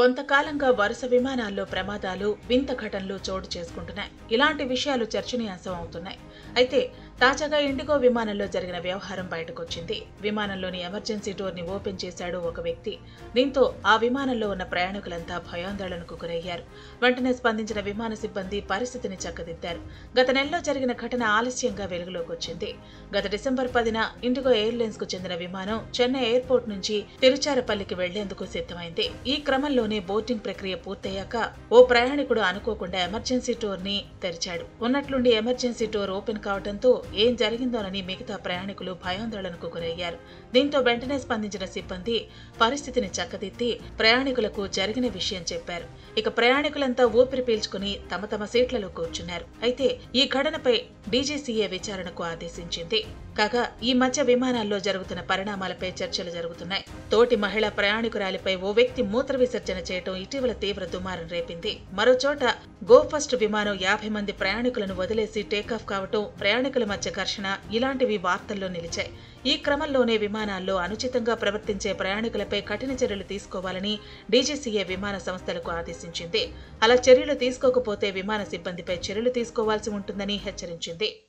కొంతకాలంగా వరుస విమానాల్లో ప్రమాదాలు వింత ఘటనలు చోటు చేసుకుంటున్నాయి ఇలాంటి విషయాలు చర్చనీయాంశం అవుతున్నాయి అయితే తాజాగా ఇండిగో విమానంలో జరిగిన వ్యవహారం బయటకొచ్చింది విమానంలోని ఎమర్జెన్సీ డోర్ ని ఓపెన్ చేశాడు ఒక వ్యక్తి దీంతో ఆ విమానంలో ఉన్న ప్రయాణికులంతా భయాందోళనకు గురయ్యారు వెంటనే స్పందించిన విమాన సిబ్బంది పరిస్థితిని చక్కదిద్దారు గత నెలలో జరిగిన ఘటన ఆలస్యంగా వెలుగులోకి వచ్చింది గత డిసెంబర్ పదిన ఇండిగో ఎయిర్లైన్స్ కు చెందిన విమానం చెన్నై ఎయిర్పోర్ట్ నుంచి తిరుచారపల్లికి వెళ్లేందుకు సిద్ధమైంది ఈ క్రమంలోనే బోర్డింగ్ ప్రక్రియ పూర్తయ్యాక ఓ ప్రయాణికుడు అనుకోకుండా ఎమర్జెన్సీ డోర్ ని తెరిచాడు ఉన్నట్లుండి ఎమర్జెన్సీ డోర్ ఓపెన్ కావడంతో ఏం జరిగిందోనని మిగతా ప్రయాణికులు భయాందోళనకు గురయ్యారు దీంతో వెంటనే స్పందించిన సిబ్బంది పరిస్థితిని చక్కదిద్ది ప్రయాణికులకు జరిగిన విషయం చెప్పారు ఇక ప్రయాణికులంతా ఊపిరి పీల్చుకుని తమ తమ సీట్లలో కూర్చున్నారు అయితే ఈ ఘటనపై డీజీసీఏ విచారణకు ఆదేశించింది కాగా ఈ మధ్య విమానాల్లో జరుగుతున్న పరిణామాలపై చర్చలు జరుగుతున్నాయి తోటి మహిళా ప్రయాణికురాలిపై ఓ వ్యక్తి మూత్ర విసర్జన చేయటం ఇటీవల తీవ్ర దుమారం రేపింది మరోచోట గో ఫస్ట్ విమానం యాభై మంది ప్రయాణికులను వదిలేసి టేకాఫ్ కావటం ప్రయాణికుల మధ్య ఘర్షణ ఇలాంటివి వార్తల్లో నిలిచాయి ఈ క్రమంలోనే విమానాల్లో అనుచితంగా ప్రవర్తించే ప్రయాణికులపై కఠిన చర్యలు తీసుకోవాలని డీజీసీఏ విమాన సంస్థలకు ఆదేశించింది అలా చర్యలు తీసుకోకపోతే విమాన సిబ్బందిపై చర్యలు తీసుకోవాల్సి ఉంటుందని హెచ్చరించింది